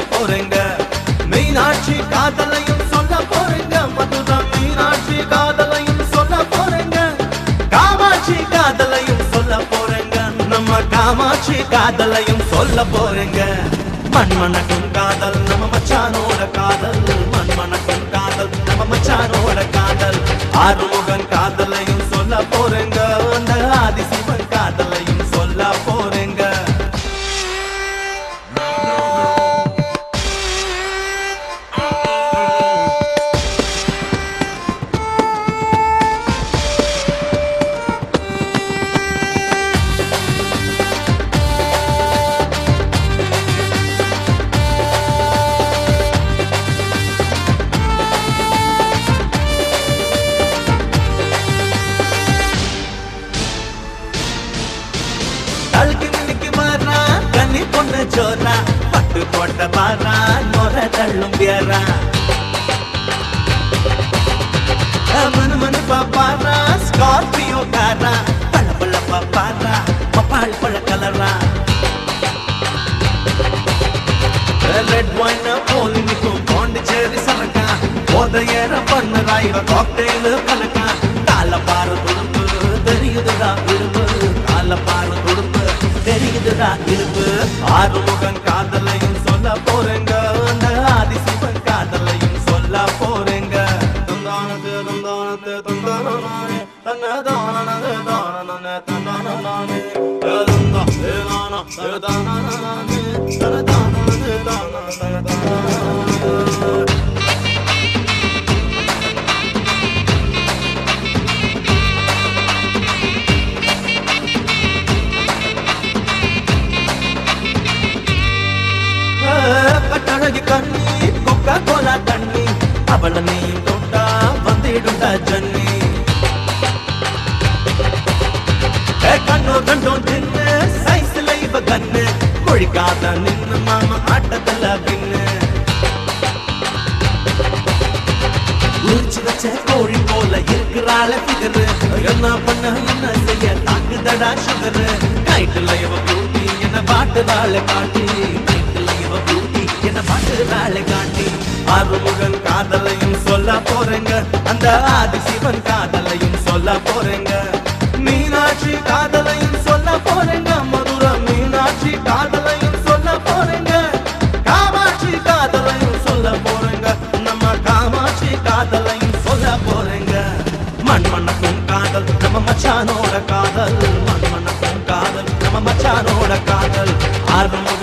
போறேங்க மீனாட்சி காதலையும் சொல்ல போறேங்க மதுரா மீனாட்சி காதலையும் சொல்ல போறேங்க காமாட்சி காதலையும் சொல்ல போறேங்க நம்ம காமாட்சி காதலையும் சொல்ல போறேங்க மண்மணக்கும் காதல் நம்ம மச்சானோட காதல் மண்மணக்கும் காதல் நம்ம மச்சானோட காதல் ஆறுமுகன் காதலையும் சொல்ல போறேங்க அந்த ஆதிசிவன் காதலையும் சொல்ல போறேங்க தழுக்கி மினுக்கி மாறா கண்ணி பொண்ணு ஜோரா பட்டு போட்ட பாரா நொர தள்ளும் பேரா மனு மனு பாப்பாரா ஸ்கார்பியோ காரா பழ பழ பாப்பாரா பப்பாள் பழ கலரா ரெட் ஒயின் போலி நிற்கும் பாண்டிச்சேரி சரக்கா போதையேற பண்ணுறா இவ காக்டெயில் கலக்கா கால பாரு துடுப்பு தெரியுதுடா இருப்பு கால பாரு துடுப்பு தெரியுதுடா இருப்பு ஆறுமுகன் காதலையும் சொல்ல போறேங்க அந்த ஆதிசிவன் காதலையும் சொல்ல போறேங்க தந்தானது தந்தானது தந்தானே தன்னதானது தானனே தந்தானே தந்தா தேனானா தேதானனே தனதானது தானனே கட்டழகி கண்ணி கொக்கா கோலா தண்ணி அவள நீ தொட்டா வந்திடுண்டா ஜன்னி ஏ கண்ணோ கண்டோ தின்னு சைஸ்ல இவ கண்ணு கொழிக்காத நின்னு மாமா ஆட்டத்துல பின்னு உரிச்சு வச்ச கோழி போல இருக்கிறாள பிகரு என்ன பண்ண என்ன செய்ய தாக்குதடா சுகரு நைட்டுல இவ பியூட்டி என்ன பாட்டுதாள காட்டி நைட்டுல இவ பியூட்டி என்ன பாட்டுதாள காட்டி ஆறுமுகன் காதலையும் சொல்ல போறேங்க அந்த ஆதிசிவன் காதலையும் சொல்ல போறேங்க மீனாட்சி காதலையும் சொல்ல போறேங்க மதுரை மீனாட்சி காதலையும் சொல்ல போறேங்க காமாட்சி காதலையும் சொல்ல போறேங்க நம்ம காமாட்சி காதலையும் சொல்ல போறேங்க மண்மணக்கும் காதல் நம்ம மச்சானோட காதல் மண்மணக்கும் காதல் நம்ம மச்சானோட காதல் ஆர்வம்